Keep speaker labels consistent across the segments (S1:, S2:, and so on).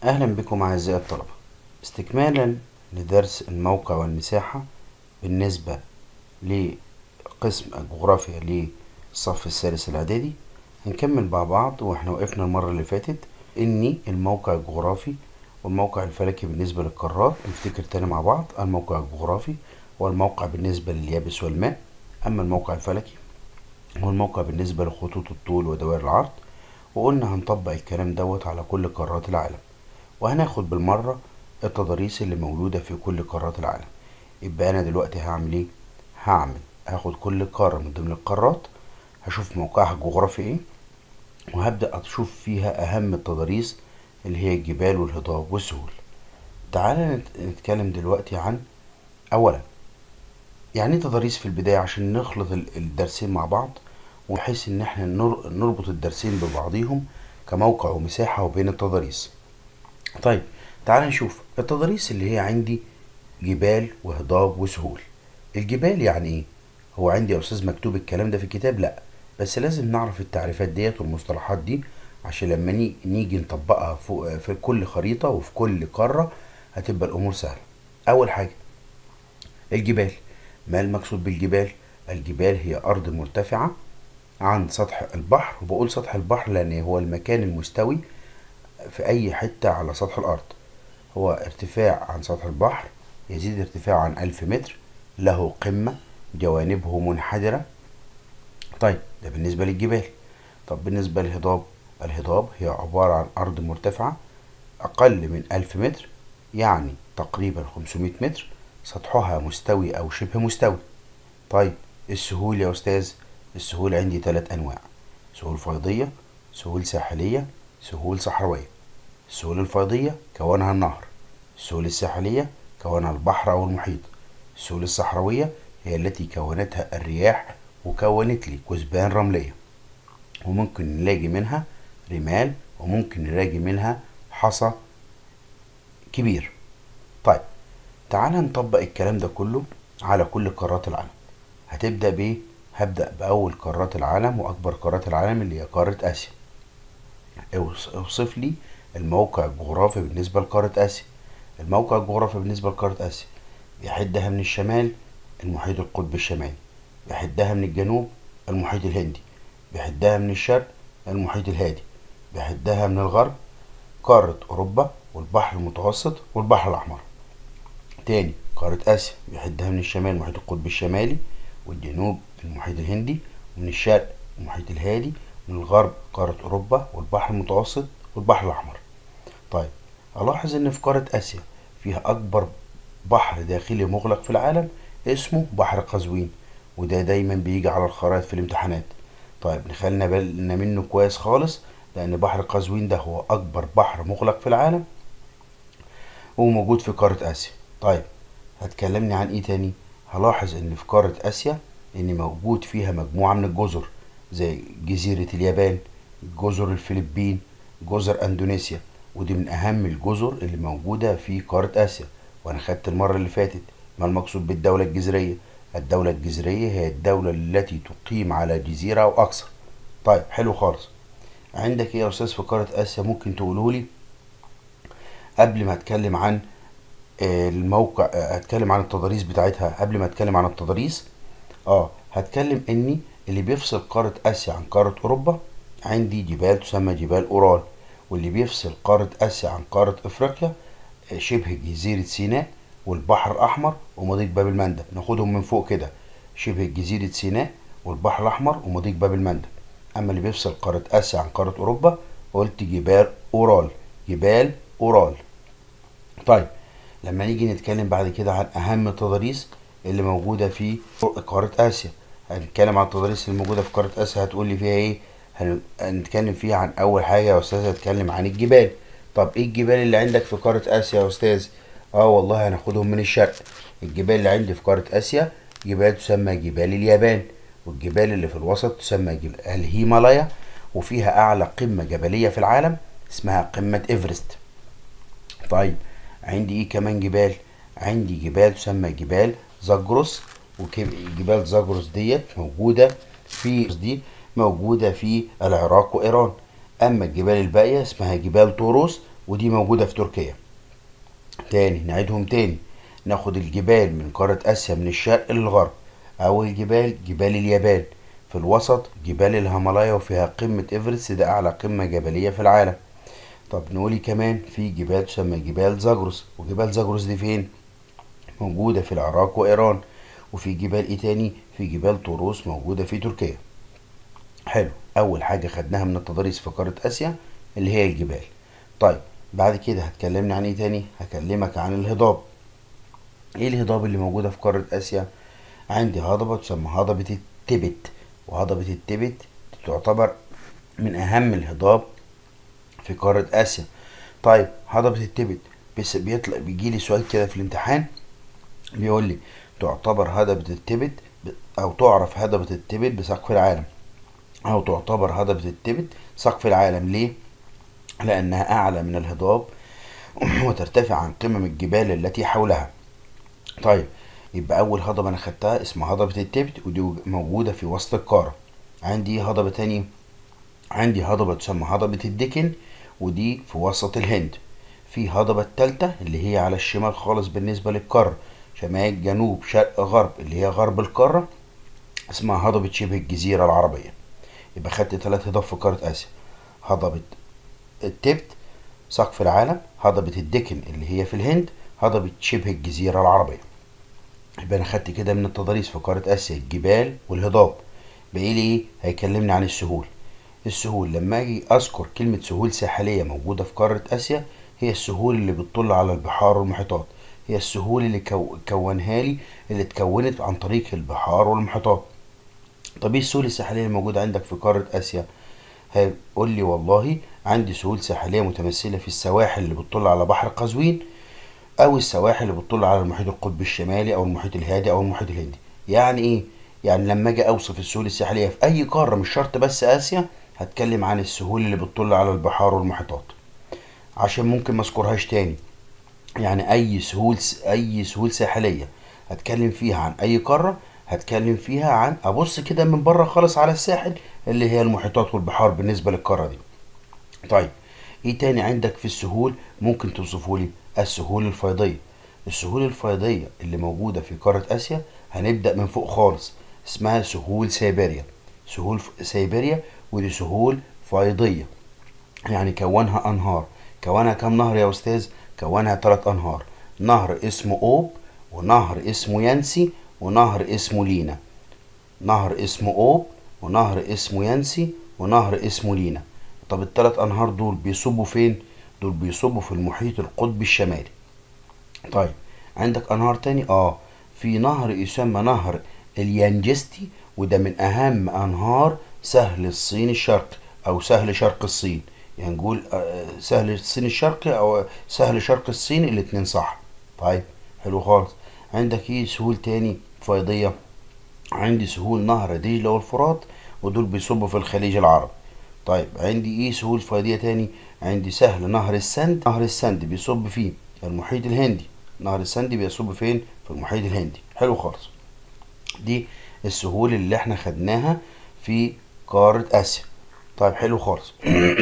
S1: أهلا بكم أعزائي الطلبة استكمالا لدرس الموقع والمساحة بالنسبة لقسم الجغرافيا للصف الثالث الإعدادي هنكمل مع بعض واحنا وقفنا المرة اللي فاتت إني الموقع الجغرافي والموقع الفلكي بالنسبة للقارات نفتكر تاني مع بعض الموقع الجغرافي هو الموقع بالنسبة لليابس والماء أما الموقع الفلكي هو الموقع بالنسبة لخطوط الطول ودوائر العرض وقلنا هنطبق الكلام دوت على كل قارات العالم وهناخد بالمرة التضاريس اللي موجودة في كل قارات العالم يبقى أنا دلوقتي هعمل إيه؟ هعمل هاخد كل قارة من ضمن القارات هشوف موقعها الجغرافي إيه وهبدأ أشوف فيها أهم التضاريس اللي هي الجبال والهضاب والسهول تعالى نت- نتكلم دلوقتي عن أولا يعني ايه تضاريس في البداية عشان نخلط ال- الدرسين مع بعض وبحيث إن احنا نر- نربط الدرسين ببعضيهم كموقع ومساحة وبين التضاريس طيب تعال نشوف التضاريس اللي هي عندي جبال وهضاب وسهول الجبال يعني ايه هو عندي يا استاذ مكتوب الكلام ده في الكتاب لا بس لازم نعرف التعريفات ديت والمصطلحات دي عشان لما ني- نيجي نطبقها فوق- في كل خريطة وفي كل قارة هتبقى الامور سهلة اول حاجة الجبال ما المقصود بالجبال الجبال هي ارض مرتفعة عن سطح البحر وبقول سطح البحر لان هو المكان المستوي في أي حتة على سطح الأرض هو ارتفاع عن سطح البحر يزيد ارتفاعه عن ألف متر له قمة جوانبه منحدرة طيب ده بالنسبة للجبال طب بالنسبة للهضاب الهضاب هي عبارة عن أرض مرتفعة أقل من ألف متر يعني تقريبا 500 متر سطحها مستوي أو شبه مستوي طيب السهول يا أستاذ السهول عندي ثلاث أنواع سهول فيضية سهول ساحلية سهول صحراوية السهول الفيضية كونها النهر السهول الساحلية كونها البحر أو المحيط السهول الصحراوية هي التي كونتها الرياح وكونت لي كثبان رملية وممكن نلاقي منها رمال وممكن نلاقي منها حصى كبير طيب تعال نطبق الكلام ده كله على كل قارات العالم هتبدأ بإيه؟ هبدأ بأول قارات العالم وأكبر قارات العالم اللي هي قارة آسيا اوص- اوصف لي الموقع الجغرافي بالنسبة لقارة آسيا الموقع الجغرافي بالنسبة لقارة آسيا بيحدها من الشمال المحيط القطبي الشمالي بيحدها من الجنوب المحيط الهندي بيحدها من الشرق المحيط الهادي بيحدها من الغرب قارة أوروبا والبحر المتوسط والبحر الأحمر تاني قارة آسيا بيحدها من الشمال المحيط القطبي الشمالي والجنوب المحيط الهندي ومن الشرق المحيط الهادي من الغرب قارة أوروبا والبحر المتوسط والبحر الأحمر طيب ألاحظ إن في قارة آسيا فيها أكبر بحر داخلي مغلق في العالم اسمه بحر قزوين وده دايما بيجي على الخرائط في الامتحانات طيب نخلينا بالنا منه كويس خالص لأن بحر قزوين ده هو أكبر بحر مغلق في العالم وموجود في قارة آسيا طيب هتكلمني عن ايه تاني هلاحظ ان في قارة اسيا ان موجود فيها مجموعة من الجزر زي جزيرة اليابان جزر الفلبين جزر اندونيسيا ودي من اهم الجزر اللي موجودة في قارة اسيا وانا خدت المرة اللي فاتت ما المقصود بالدولة الجزرية الدولة الجزرية هي الدولة التي تقيم على جزيرة او اكثر طيب حلو خالص عندك ايه يا استاذ في قارة اسيا ممكن تقولولي قبل ما اتكلم عن آه، الموقع آه، هتكلم عن التضاريس بتاعتها قبل ما اتكلم عن التضاريس اه هتكلم اني اللي بيفصل قارة اسيا عن قارة اوروبا عندي جبال تسمى جبال اورال واللي بيفصل قارة اسيا عن قارة افريقيا آه، شبه جزيرة سيناء والبحر الاحمر ومضيق باب المندب ناخدهم من فوق كده شبه جزيرة سيناء والبحر الاحمر ومضيق باب المندب اما اللي بيفصل قارة اسيا عن قارة اوروبا قلت جبال اورال جبال اورال طيب لما نيجي نتكلم بعد كده عن اهم التضاريس اللي موجوده في قاره اسيا هنتكلم عن التضاريس اللي موجوده في قاره اسيا هتقول لي فيها ايه هن- هنتكلم فيها عن اول حاجه يا استاذ هتكلم عن الجبال طب ايه الجبال اللي عندك في قاره اسيا يا استاذ اه والله هناخدهم من الشرق الجبال اللي عندي في قاره اسيا جبال تسمى جبال اليابان والجبال اللي في الوسط تسمى جبال الهيمالايا وفيها اعلى قمه جبليه في العالم اسمها قمه ايفرست طيب عندي ايه كمان جبال عندي جبال تسمى جبال زاجروس وجبال زاجروس ديت موجودة في دي موجودة في العراق وإيران أما الجبال الباقية اسمها جبال طوروس ودي موجودة في تركيا تاني نعيدهم تاني ناخد الجبال من قارة آسيا من الشرق للغرب أول جبال جبال اليابان في الوسط جبال الهيمالايا وفيها قمة إيفرست ده أعلى قمة جبلية في العالم طب نقولي كمان في جبال تسمى جبال زاجروس وجبال زاجروس دي فين؟ موجودة في العراق وإيران وفي جبال إيه تاني؟ في جبال طوروس موجودة في تركيا حلو أول حاجة خدناها من التضاريس في قارة آسيا اللي هي الجبال طيب بعد كده هتكلمني عن إيه تاني؟ هكلمك عن الهضاب إيه الهضاب اللي موجودة في قارة آسيا؟ عندي هضبة تسمى هضبة التبت وهضبة التبت تعتبر من أهم الهضاب في قارة آسيا طيب هضبة التبت بس بيطلع بيجيلي سؤال كده في الامتحان بيقول لي تعتبر هضبة التبت أو تعرف هضبة التبت بسقف العالم أو تعتبر هضبة التبت سقف العالم ليه؟ لأنها أعلى من الهضاب وترتفع عن قمم الجبال التي حولها طيب يبقى أول هضبة أنا خدتها اسمها هضبة التبت ودي موجودة في وسط القارة عندي هضبة تانية عندي هضبة تسمى هضبة الدكن ودي في وسط الهند في هضبة التالتة اللي هي على الشمال خالص بالنسبة للقارة شمال جنوب شرق غرب اللي هي غرب القارة اسمها هضبة شبه الجزيرة العربية يبقى خدت تلات هضاب في قارة آسيا هضبة التبت سقف العالم هضبة الدكن اللي هي في الهند هضبة شبه الجزيرة العربية يبقى أنا خدت كده من التضاريس في قارة آسيا الجبال والهضاب باقي لي إيه؟ هيكلمني عن السهول السهول لما أجي أذكر كلمة سهول ساحلية موجودة في قارة آسيا هي السهول اللي بتطل على البحار والمحيطات هي السهول اللي كو... كونها لي اللي اتكونت عن طريق البحار والمحيطات طب ايه السهول الساحلية اللي موجودة عندك في قارة آسيا هيقول لي والله عندي سهول ساحلية متمثلة في السواحل اللي بتطل على بحر قزوين أو السواحل اللي بتطل على المحيط القطبي الشمالي أو المحيط الهادي أو المحيط الهندي يعني إيه؟ يعني لما أجي أوصف السهول الساحلية في أي قارة مش شرط بس آسيا هتكلم عن السهول اللي بتطل على البحار والمحيطات عشان ممكن ما اذكرهاش تاني يعني اي سهول اي سهول ساحليه هتكلم فيها عن اي قاره هتكلم فيها عن ابص كده من بره خالص على الساحل اللي هي المحيطات والبحار بالنسبه للقاره دي طيب ايه تاني عندك في السهول ممكن توصفه لي السهول الفيضيه السهول الفيضيه اللي موجوده في قاره اسيا هنبدا من فوق خالص اسمها سهول سيبيريا سهول سيبيريا ودي سهول فيضيه يعني كونها انهار كونها كم نهر يا استاذ كونها ثلاث انهار نهر اسمه اوب ونهر اسمه ينسي ونهر اسمه لينا نهر اسمه اوب ونهر اسمه ينسي ونهر اسمه لينا طب الثلاث انهار دول بيصبوا فين دول بيصبوا في المحيط القطبي الشمالي طيب عندك انهار تاني اه في نهر يسمى نهر اليانجستي وده من اهم انهار سهل الصين الشرقي او سهل شرق الصين يعني نقول سهل الصين الشرقي او سهل شرق الصين الاتنين صح طيب حلو خالص عندك ايه سهول تاني فيضية عندي سهول نهر دجلة والفرات ودول بيصبوا في الخليج العربي طيب عندي ايه سهول فيضية تاني عندي سهل نهر السند نهر السند بيصب فيه المحيط الهندي نهر السند بيصب فين في المحيط الهندي حلو خالص دي السهول اللي احنا خدناها في قارة اسيا طيب حلو خالص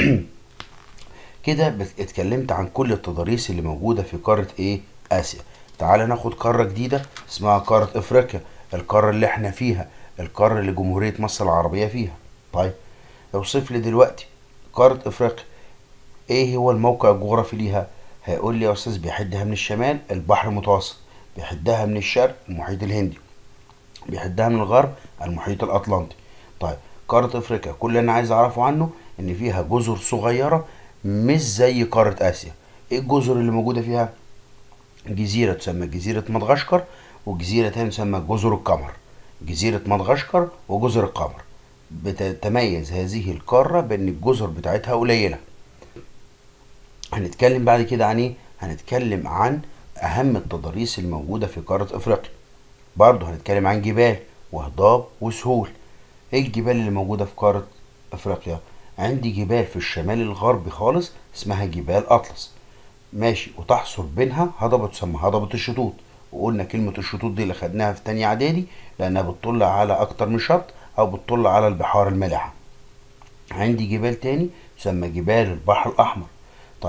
S1: كده اتكلمت عن كل التضاريس اللي موجودة في قارة ايه اسيا تعال ناخد قارة جديدة اسمها قارة افريقيا القارة اللي احنا فيها القارة اللي جمهورية مصر العربية فيها طيب اوصف لي دلوقتي قارة افريقيا ايه هو الموقع الجغرافي ليها هيقول لي يا استاذ بيحدها من الشمال البحر المتوسط بيحدها من الشرق المحيط الهندي بيحدها من الغرب المحيط الاطلنطي طيب قارة افريقيا كل اللي انا عايز اعرفه عنه ان فيها جزر صغيرة مش زي قارة اسيا ايه الجزر اللي موجودة فيها جزيرة تسمى جزيرة مدغشقر وجزيرة تانية تسمى جزر القمر جزيرة مدغشقر وجزر القمر بتتميز هذه القارة بان الجزر بتاعتها قليلة هنتكلم بعد كده عن ايه هنتكلم عن اهم التضاريس الموجودة في قارة افريقيا برضه هنتكلم عن جبال وهضاب وسهول ايه الجبال اللي موجودة في قارة افريقيا عندي جبال في الشمال الغربي خالص اسمها جبال اطلس ماشي وتحصر بينها هضبة تسمى هضبة الشطوط وقلنا كلمة الشطوط دي اللي خدناها في تانية اعدادي لانها بتطل على اكتر من شط او بتطل على البحار المالحة عندي جبال تاني تسمى جبال البحر الاحمر طيب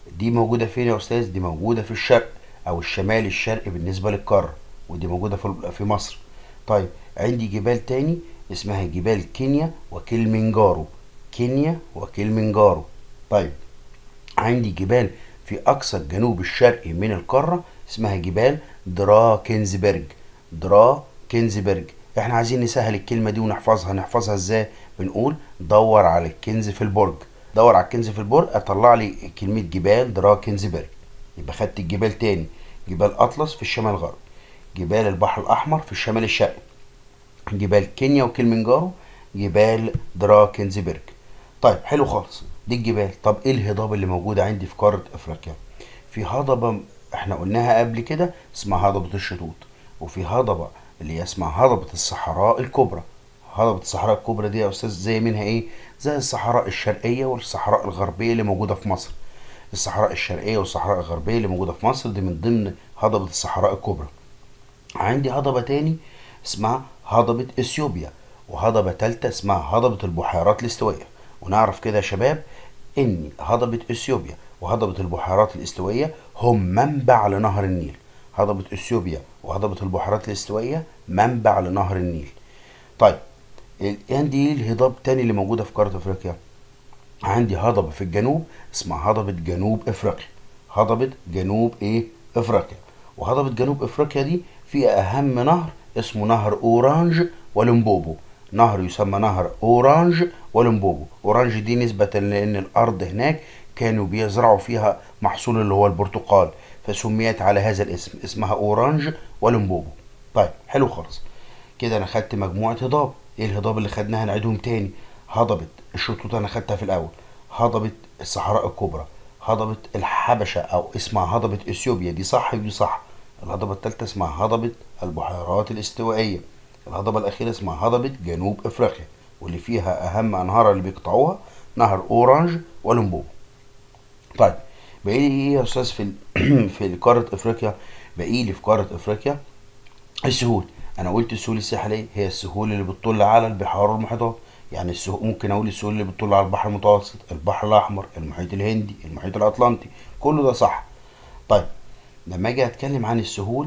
S1: دي موجودة فين يا أستاذ؟ دي موجودة في الشرق أو الشمال الشرقي بالنسبة للقارة ودي موجودة في في مصر طيب عندي جبال تاني اسمها جبال كينيا وكيلمنجارو كينيا وكيلمنجارو طيب عندي جبال في أقصى الجنوب الشرقي من القارة اسمها جبال درا كنزبرج درا كنزبرج احنا عايزين نسهل الكلمة دي ونحفظها نحفظها ازاي بنقول دور على الكنز في البرج دور على الكنز في البرج اطلع لي كلمة جبال درا كنزبرج يبقى خدت الجبال تاني جبال اطلس في الشمال الغربي جبال البحر الاحمر في الشمال الشرقي جبال كينيا وكلمنجارو جبال درا كنزبرج طيب حلو خالص دي الجبال طب ايه الهضاب اللي موجودة عندي في قارة افريقيا في هضبة احنا قلناها قبل كده اسمها هضبة الشطوط وفي هضبة اللي هي اسمها هضبة الصحراء الكبرى هضبة الصحراء الكبرى دي يا استاذ زي منها ايه زي الصحراء الشرقية والصحراء الغربية اللي موجودة في مصر الصحراء الشرقية والصحراء الغربية اللي موجودة في مصر دي من ضمن هضبة الصحراء الكبرى عندي هضبة تاني اسمها هضبة اثيوبيا وهضبة تالتة اسمها هضبة البحيرات الاستوائية ونعرف كده يا شباب ان هضبة اثيوبيا وهضبة البحيرات الاستوائية هم منبع لنهر النيل هضبة اثيوبيا وهضبة البحيرات الاستوائية منبع لنهر النيل طيب عندي الهضاب التاني اللي موجودة في قارة افريقيا عندي هضبة في الجنوب اسمها هضبة جنوب افريقيا هضبة جنوب ايه افريقيا وهضبة جنوب افريقيا دي فيها اهم نهر اسمه نهر اورانج ولمبوبو نهر يسمى نهر اورانج ولمبوبو اورانج دي نسبة لان الارض هناك كانوا بيزرعوا فيها محصول اللي هو البرتقال فسميت على هذا الاسم اسمها اورانج ولمبوبو طيب حلو خالص كده انا خدت مجموعة هضاب ايه الهضاب اللي خدناها نعيدهم تاني هضبة الشطوط انا خدتها في الاول هضبة الصحراء الكبرى هضبة الحبشة او اسمها هضبة اثيوبيا دي صح ودي صح الهضبة الثالثة اسمها هضبة البحيرات الاستوائية الهضبة الأخيرة اسمها هضبة جنوب أفريقيا واللي فيها أهم أنهار اللي بيقطعوها نهر أورانج ولمبوبو طيب باقي لي إيه يا أستاذ في في قارة أفريقيا باقي لي في قارة أفريقيا السهول أنا قلت السهول الساحلية هي السهول اللي بتطل على البحار والمحيطات يعني السهول ممكن أقول السهول اللي بتطل على البحر المتوسط البحر الأحمر المحيط الهندي المحيط الأطلنطي كله ده صح طيب لما اجي اتكلم عن السهول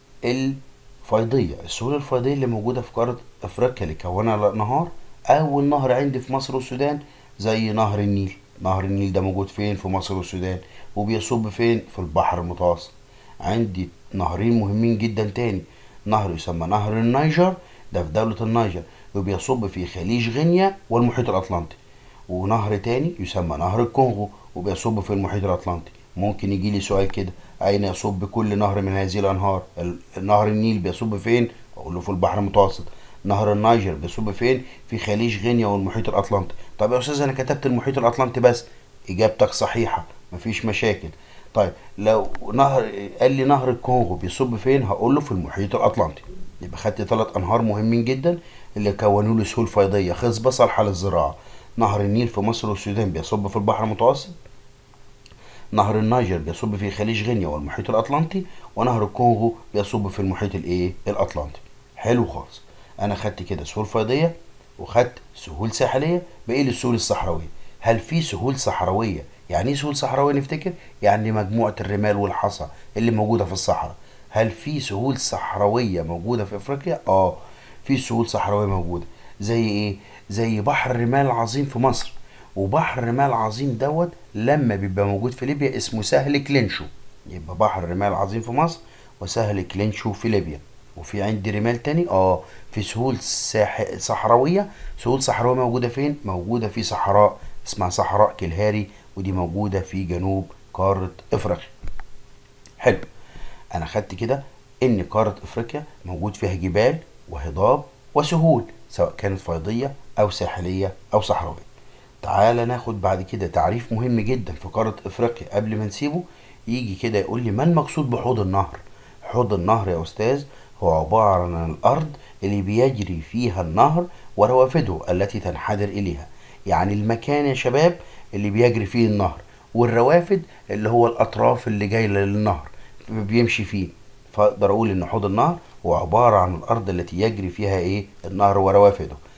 S1: الفيضيه السهول الفيضيه اللي موجوده في قاره افريقيا اللي كونها نهار اول نهر عندي في مصر والسودان زي نهر النيل نهر النيل ده موجود فين في مصر والسودان وبيصب فين في البحر المتوسط عندي نهرين مهمين جدا تاني نهر يسمى نهر النيجر ده في دولة النيجر وبيصب في خليج غينيا والمحيط الأطلنطي ونهر تاني يسمى نهر الكونغو وبيصب في المحيط الأطلنطي ممكن يجي لي سؤال كده أين يصب كل نهر من هذه الأنهار نهر النيل بيصب فين أقول له في البحر المتوسط نهر النيجر بيصب فين في خليج غينيا والمحيط الأطلنطي طب يا أستاذ أنا كتبت المحيط الأطلنطي بس إجابتك صحيحة مفيش مشاكل طيب لو نهر قال لي نهر الكونغو بيصب فين هقول له في المحيط الأطلنطي يبقى خدت ثلاث أنهار مهمين جدا اللي كونوا لي سهول فيضية خصبة صالحة للزراعة نهر النيل في مصر والسودان بيصب في البحر المتوسط نهر النيجر بيصب في خليج غينيا والمحيط الأطلنطي ونهر الكونغو بيصب في المحيط الإيه الأطلنطي حلو خالص أنا خدت كده سهول فيضية وخدت سهول ساحلية بقي لي السهول الصحراوية هل في سهول صحراوية يعني ايه سهول صحراوية نفتكر يعني مجموعة الرمال والحصى اللي موجودة في الصحراء هل في سهول صحراوية موجودة في افريقيا اه في سهول صحراوية موجودة زي ايه زي بحر الرمال العظيم في مصر وبحر الرمال العظيم دوت لما بيبقى موجود في ليبيا اسمه سهل كلينشو يبقى بحر الرمال العظيم في مصر وسهل كلينشو في ليبيا وفي عندي رمال تاني اه في سهول ساح... صحراوية سهول صحراوية موجودة فين موجودة في صحراء اسمها صحراء كلهاري ودي موجودة في جنوب قارة افريقيا حلو انا خدت كده ان قارة افريقيا موجود فيها جبال وهضاب وسهول سواء كانت فيضية او ساحلية او صحراوية تعال ناخد بعد كده تعريف مهم جدا في قارة افريقيا قبل ما نسيبه يجي كده يقول لي ما المقصود بحوض النهر حوض النهر يا استاذ هو عبارة عن الارض اللي بيجري فيها النهر وروافده التي تنحدر اليها يعني المكان يا شباب اللي بيجري فيه النهر والروافد اللي هو الاطراف اللي جايه للنهر بيمشي فيه فاقدر اقول ان حوض النهر هو عباره عن الارض التي يجري فيها ايه النهر وروافده